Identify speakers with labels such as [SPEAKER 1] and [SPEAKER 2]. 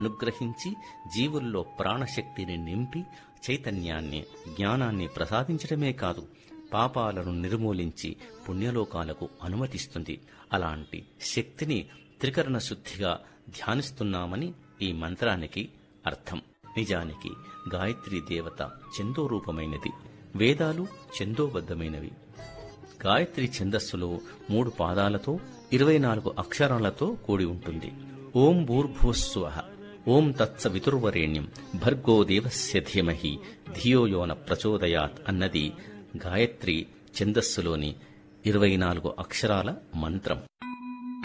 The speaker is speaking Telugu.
[SPEAKER 1] అనుగ్రహించి జీవుల్లో ప్రాణశక్తిని నింపి చైతన్యాన్ని జ్ఞానాన్ని ప్రసాదించడమే కాదు పాపాలను నిర్మూలించి పుణ్యలోకాలకు అనుమతిస్తుంది అలాంటి శక్తిని త్రికరణ శుద్ధిగా ధ్యానిస్తున్నామని ఈ మంత్రానికి అర్థం నిజానికి గాయత్రీ దేవత చందోరూపమైనది వేదాలు చందోబద్ధమైనవి గాయత్రి ఛందస్సులో మూడు పాదాలతో ఇరవై నాలుగు అక్షరాలతో కూడి ఉంటుంది ఓం భూర్భువస్సువ ఓం తత్స వితుర్వరేణ్యం భర్గో దేవస్య ధీమహి ధియోయోన ప్రచోదయాత్ అన్నది గాయత్రి ఛందస్సులోని ఇరవై నాలుగు అక్షరాల మంత్రం